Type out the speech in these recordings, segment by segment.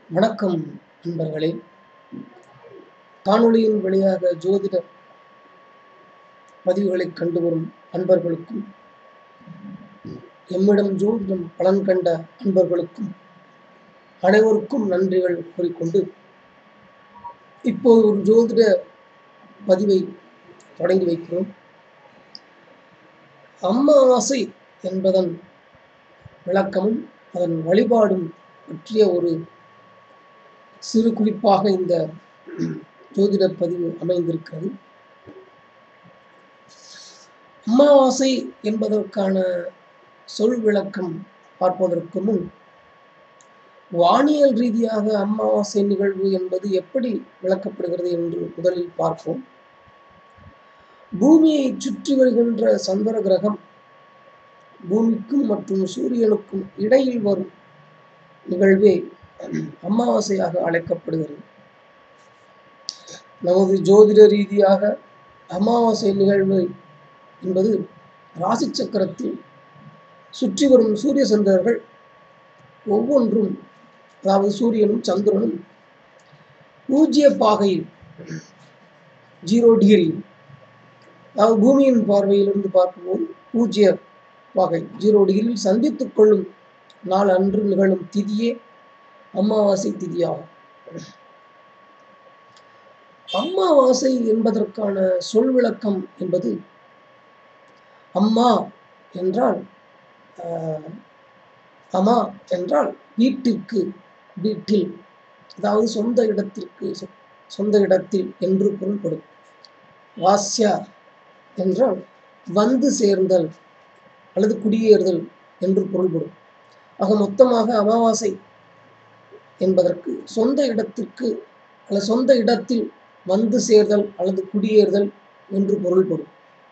வணக்கம் நண்பர்களே காணொளியின் வழியாக ஜோதிட பதிவுகளை கண்டு வரும் அன்பர்களுக்கும் எம்மிடம் ஜோதிடம் பலன் கண்ட அன்பர்களுக்கும் அனைவருக்கும் நன்றிகள் கூறிக்கொண்டு இப்போது ஒரு ஜோதிட பதிவை தொடங்கி வைக்கிறோம் அமாவாசை என்பதன் விளக்கமும் அதன் வழிபாடும் பற்றிய ஒரு சிறு குறிப்பாக இந்த ஜோதிட பதிவு அமைந்திருக்கிறது அமாவாசை என்பதற்கான சொல் விளக்கம் பார்ப்பதற்கு முன் வானியல் ரீதியாக அமாவாசை நிகழ்வு என்பது எப்படி விளக்கப்படுகிறது என்று முதலில் பார்ப்போம் பூமியை சுற்றி வருகின்ற சந்திர கிரகம் பூமிக்கும் மற்றும் சூரியனுக்கும் இடையில் வரும் நிகழ்வே அமாவாசையாக அழைக்கப்படுகிறது நமது ஜோதிட ரீதியாக அமாவாசை நிகழ்வு என்பது ராசி சக்கரத்தில் சுற்றி வரும் சூரிய சந்திரர்கள் ஒவ்வொன்றும் அதாவது சூரியனும் சந்திரனும் பூஜ்ய பாகையில் ஜீரோ டிகிரி அதாவது பூமியின் பார்வையிலிருந்து பார்க்கும்போது பூஜ்ய பாகை ஜீரோ டிகிரியில் சந்தித்துக் கொள்ளும் நாள் அன்று நிகழும் திதியே அமாவாசை திதியாகும் அமாவாசை என்பதற்கான சொல் விளக்கம் என்பது அம்மா என்றால் அமா என்றால் வீட்டிற்கு வீட்டில் அதாவது சொந்த இடத்திற்கு சொந்த இடத்தில் என்று பொருள்படும் வாஸ்யா என்றால் வந்து சேர்ந்தல் அல்லது குடியேறுதல் என்று பொருள்படும் ஆக மொத்தமாக அமாவாசை என்பதற்கு சொந்த இடத்திற்கு அல்லது சொந்த இடத்தில் வந்து சேர்தல் அல்லது குடியேறுதல் என்று பொருள்படும்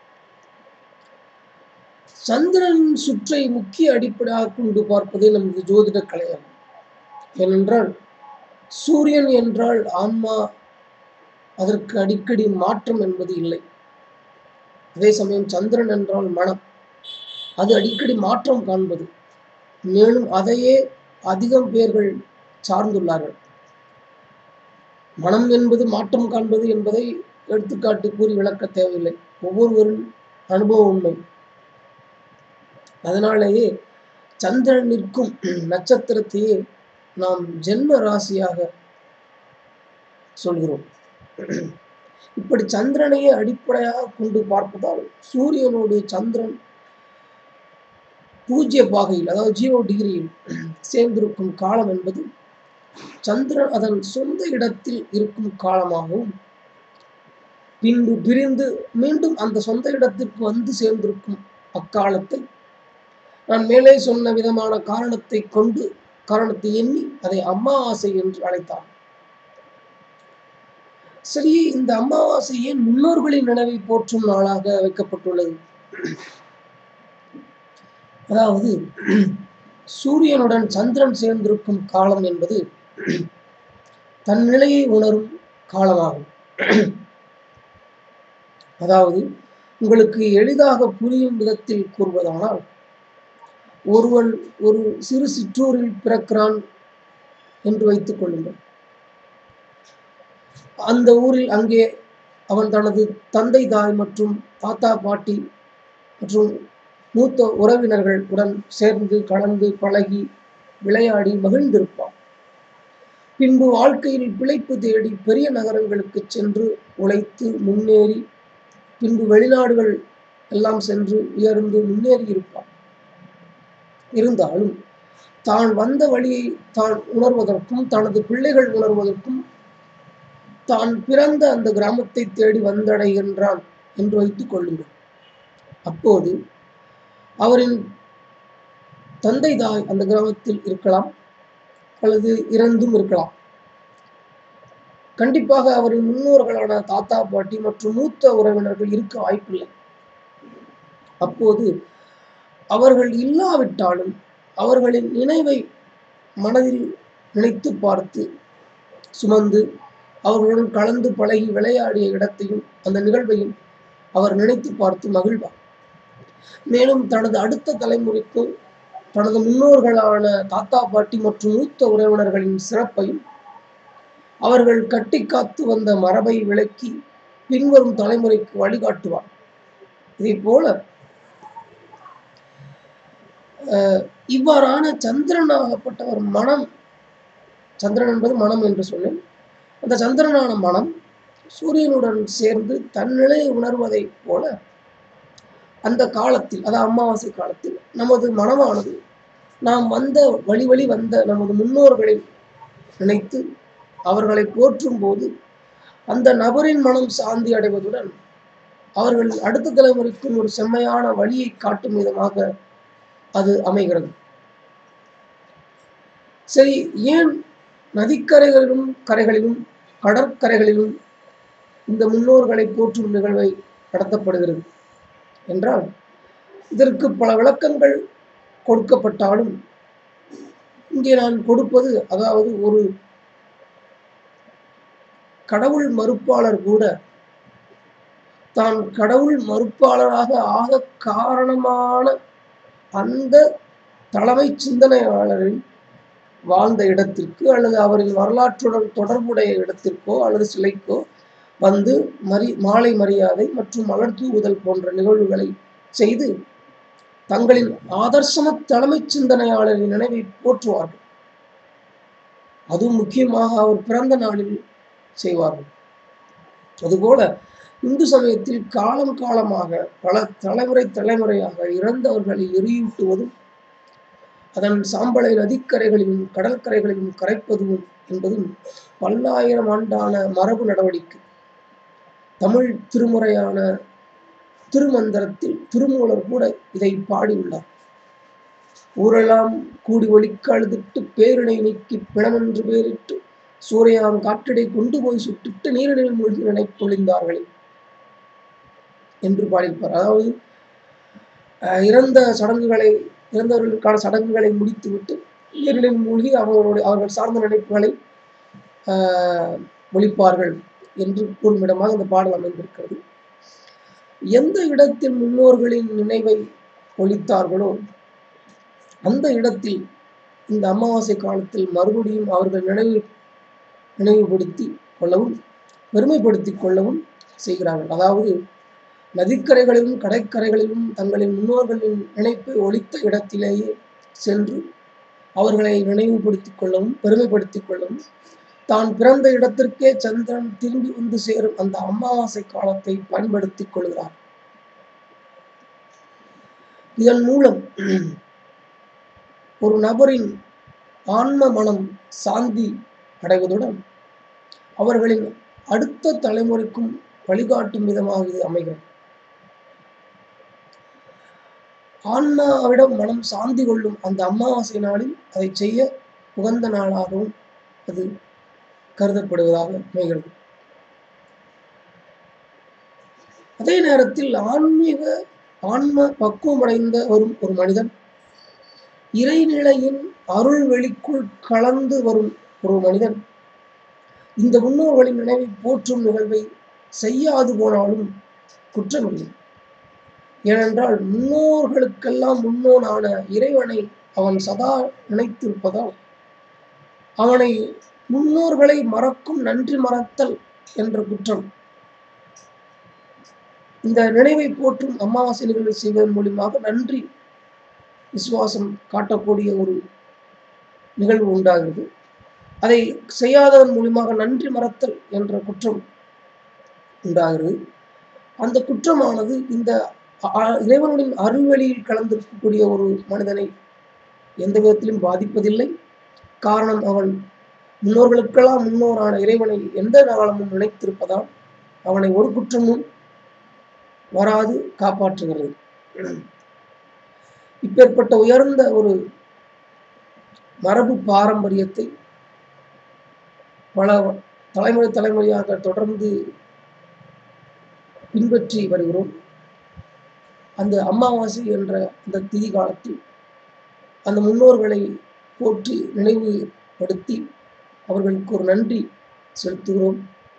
சந்திரன் சுற்றை முக்கிய அடிப்படையாக கொண்டு பார்ப்பதே நமது ஜோதிட கலையாகும் ஏனென்றால் சூரியன் என்றால் ஆன்மா அதற்கு அடிக்கடி மாற்றம் என்பது இல்லை அதே சமயம் சந்திரன் என்றால் மனம் அது அடிக்கடி மாற்றம் காண்பது மேலும் அதையே அதிகம் பேர்கள் சார்ந்துள்ளார்கள் மனம் என்பது மாற்றம் காண்பது என்பதை எடுத்துக்காட்டு கூறி விளக்க தேவையில்லை ஒவ்வொருவரும் அனுபவ உண்மை அதனாலேயே சந்திரன் நிற்கும் நட்சத்திரத்தையே நாம் ஜென்ம ராசியாக சொல்கிறோம் இப்படி சந்திரனையே அடிப்படையாக கொண்டு பார்ப்பதால் சூரியனோடு சந்திரன் பூஜ்ய பாகையில் அதாவது ஜீரோ டிகிரியில் சேர்ந்திருக்கும் காலம் என்பது சந்திரன் அதன் சொந்த இடத்தில் இருக்கும் காலமாகவும் பின்பு பிரிந்து மீண்டும் அந்த சொந்த இடத்திற்கு வந்து சேர்ந்திருக்கும் அக்காலத்தை நான் மேலே சொன்ன விதமான காரணத்தை கொண்டு காரணத்தை எண்ணி அதை அமாவாசை என்று அழைத்தார் சரி இந்த அமாவாசை ஏன் முன்னோர்களின் நினைவை போற்றும் நாளாக வைக்கப்பட்டுள்ளது அதாவது சூரியனுடன் சந்திரன் சேர்ந்திருக்கும் காலம் என்பது தன் நிலையை உணரும் காலமாகும் அதாவது உங்களுக்கு எளிதாக புரியும் விதத்தில் கூறுவதானால் ஒருவன் ஒரு சிறு சிற்றூரில் பிறக்கிறான் என்று வைத்துக் கொள்ளுங்கள் அந்த ஊரில் அங்கே அவன் தனது தந்தை தாய் மற்றும் தாத்தா பாட்டி மற்றும் மூத்த உறவினர்கள் உடன் சேர்ந்து கலந்து பழகி விளையாடி மகிழ்ந்திருப்பான் பின்பு வாழ்க்கையில் பிழைப்பு தேடி பெரிய நகரங்களுக்கு சென்று உழைத்து முன்னேறி பின்பு வெளிநாடுகள் எல்லாம் சென்று உயர்ந்து முன்னேறி இருப்பான் இருந்தாலும் தான் வந்த வழியை தான் உணர்வதற்கும் தனது பிள்ளைகள் உணர்வதற்கும் தான் பிறந்த அந்த கிராமத்தை தேடி வந்தடைகின்றான் என்று வைத்துக் கொள்ளுங்கள் அப்போது அவரின் தந்தை தாய் அந்த கிராமத்தில் இருக்கலாம் அல்லது இறந்தும் இருக்கலாம் கண்டிப்பாக அவரின் முன்னோர்களான தாத்தா பாட்டி மற்றும் மூத்த உறவினர்கள் இருக்க வாய்ப்பில்லை அப்போது அவர்கள் இல்லாவிட்டாலும் அவர்களின் நினைவை மனதில் நினைத்து பார்த்து சுமந்து அவர்களுடன் கலந்து பழகி விளையாடிய இடத்தையும் அந்த நிகழ்வையும் அவர் நினைத்து பார்த்து மகிழ்வார் மேலும் தனது அடுத்த தலைமுறைக்கு தனது முன்னோர்களான தாத்தா பாட்டி மற்றும் மூத்த உறவினர்களின் சிறப்பையும் அவர்கள் கட்டி காத்து வந்த மரபை விளக்கி பின்வரும் தலைமுறைக்கு வழிகாட்டுவார் இதே போல அஹ், இவ்வாறான சந்திரனாகப்பட்டவர் மனம் சந்திரன் என்பது மனம் என்று சொன்னேன் அந்த சந்திரனான மனம் சூரியனுடன் சேர்ந்து தன்னிலையை உணர்வதைப் போல அந்த காலத்தில் அதாவது அமாவாசை காலத்தில் நமது மனமானது நாம் வந்த வழி வழி வந்த நமது முன்னோர்களை நினைத்து அவர்களை போற்றும் போது அந்த நபரின் மனம் சாந்தி அடைவதுடன் அவர்கள் அடுத்த தலைமுறைக்கும் ஒரு செம்மையான வழியை காட்டும் விதமாக அது அமைகிறது சரி ஏன் நதிக்கரைகளிலும் கரைகளிலும் கடற்கரைகளிலும் இந்த முன்னோர்களை போற்றும் நிகழ்வை நடத்தப்படுகிறது என்றால் இதற்கு பல விளக்கங்கள் கொடுக்கப்பட்டாலும் இங்கே நான் கொடுப்பது அதாவது ஒரு கடவுள் மறுப்பாளர் கூட தான் கடவுள் மறுப்பாளராக ஆக காரணமான அந்த தலைமை சிந்தனையாளரின் வாழ்ந்த இடத்திற்கு அல்லது அவரின் வரலாற்றுடன் தொடர்புடைய இடத்திற்கோ அல்லது சிலைக்கோ வந்து மரி மாலை மரியாதை மற்றும் மலர் தூவுதல் போன்ற நிகழ்வுகளை செய்து தங்களின் ஆதர்சம தலைமை சிந்தனையாளரின் நினைவை போற்றுவார்கள் அதுவும் முக்கியமாக அவர் பிறந்த நாளில் செய்வார்கள் அதுபோல இந்து சமயத்தில் காலம் காலமாக பல தலைமுறை தலைமுறையாக இறந்தவர்களை எரியூட்டுவதும் அதன் சாம்பலை நதிக்கரைகளிலும் கடற்கரைகளிலும் கரைப்பதும் என்பதும் பல்லாயிரம் ஆண்டான மரபு நடவடிக்கை தமிழ் திருமுறையான திருமந்திரத்தில் திருமூலர் கூட இதை பாடியுள்ளார் ஊரெல்லாம் கூடி ஒலிக்க அழுதிட்டு பேரினை நீக்கி பிணமென்று பேரிட்டு சூறையாம் காற்றிடை கொண்டு போய் சுட்டிட்டு நீரினில் மூழ்கி நினைப்பொழிந்தார்களே என்று பாடியிருப்பார் அதாவது அஹ், இறந்த சடங்குகளை இறந்தவர்களுக்கான சடங்குகளை முடித்துவிட்டு நீரினில் மூழ்கி அவர்களுடைய அவர்கள் சார்ந்த நினைப்புகளை ஆஹ், ஒழிப்பார்கள் என்று கூறும் இடமாக இந்த பாடல் அமைந்திருக்கிறது எந்த இடத்தில் முன்னோர்களின் நினைவை ஒழித்தார்களோ அந்த இடத்தில் இந்த அமாவாசை காலத்தில் மறுபடியும் அவர்கள் நினைவு நினைவுபடுத்தி கொள்ளவும் பெருமைப்படுத்திக் கொள்ளவும் செய்கிறார்கள் அதாவது நதிக்கரைகளிலும் கடற்கரைகளிலும் தங்களின் முன்னோர்களின் நினைப்பை ஒழித்த இடத்திலேயே சென்று அவர்களை நினைவுபடுத்திக் கொள்ளவும் பெருமைப்படுத்திக் கொள்ளவும் தான் பிறந்த இடத்திற்கே சந்திரன் திரும்பி வந்து சேரும் அந்த அமாவாசை காலத்தை பயன்படுத்திக் கொள்கிறார் இதன் மூலம் ஒரு நபரின் ஆன்ம மனம் சாந்தி அடைவதுடன் அவர்களின் அடுத்த தலைமுறைக்கும் வழிகாட்டும் விதமாக இது அமைகிறது ஆன்மாவிடம் மனம் சாந்தி கொள்ளும் அந்த அமாவாசை நாளில் அதை செய்ய உகந்த நாளாகவும் அது கருதப்படுவதாக அமைகிறது அதே நேரத்தில் ஆன்மீக ஆன்ம பக்குவமடைந்த வரும் ஒரு மனிதன் இறைநிலையின் அருள் வெளிக்குள் கலந்து வரும் ஒரு மனிதன் இந்த முன்னோர்களின் நினைவை போற்றும் நிகழ்வை செய்யாது போனாலும் குற்றமில்லை ஏனென்றால் முன்னோர்களுக்கெல்லாம் முன்னோனான இறைவனை அவன் சதா நினைத்திருப்பதால் அவனை முன்னோர்களை மறக்கும் நன்றி மறத்தல் என்ற குற்றம் இந்த நினைவை போற்றும் அமாவாசை நிகழ்வை செய்வதன் மூலியமாக நன்றி விசுவாசம் காட்டக்கூடிய ஒரு நிகழ்வு உண்டாகிறது அதை செய்யாததன் மூலியமாக நன்றி மறத்தல் என்ற குற்றம் உண்டாகிறது அந்த குற்றமானது இந்த அ- இறைவனுடைய அருள்வெளியில் கலந்திருக்கக்கூடிய ஒரு மனிதனை எந்த விதத்திலும் பாதிப்பதில்லை காரணம் அவன் முன்னோர்களுக்கெல்லாம் முன்னோரான இறைவனை எந்த காலமும் நினைத்திருப்பதால் அவனை ஒரு குற்றமும் வராது காப்பாற்றுகிறது இப்பேற்பட்ட உயர்ந்த ஒரு மரபு பாரம்பரியத்தை பல தலைமுறை தலைமுறையாக தொடர்ந்து பின்பற்றி வருகிறோம் அந்த அமாவாசை என்ற அந்த திதி காலத்தில் அந்த முன்னோர்களை போற்றி நினைவுபடுத்தி அவர்களுக்கு ஒரு நன்றி செலுத்துகிறோம்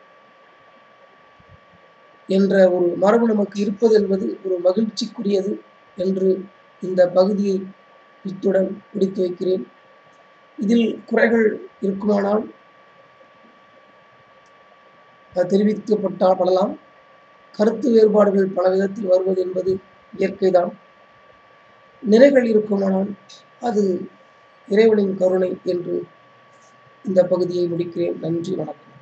என்ற ஒரு மரபு நமக்கு இருப்பது என்பது ஒரு மகிழ்ச்சிக்குரியது என்று இந்த பகுதியை இத்துடன் முடித்து வைக்கிறேன் இதில் குறைகள் இருக்குமானால் அது தெரிவிக்கப்பட்டால் படலாம் கருத்து வேறுபாடுகள் பல விதத்தில் வருவது என்பது இயற்கைதான் நிறைகள் இருக்குமானால் அது இறைவனின் கருணை என்று இந்த பகுதியை முடிக்கிறேன் நன்றி வணக்கம்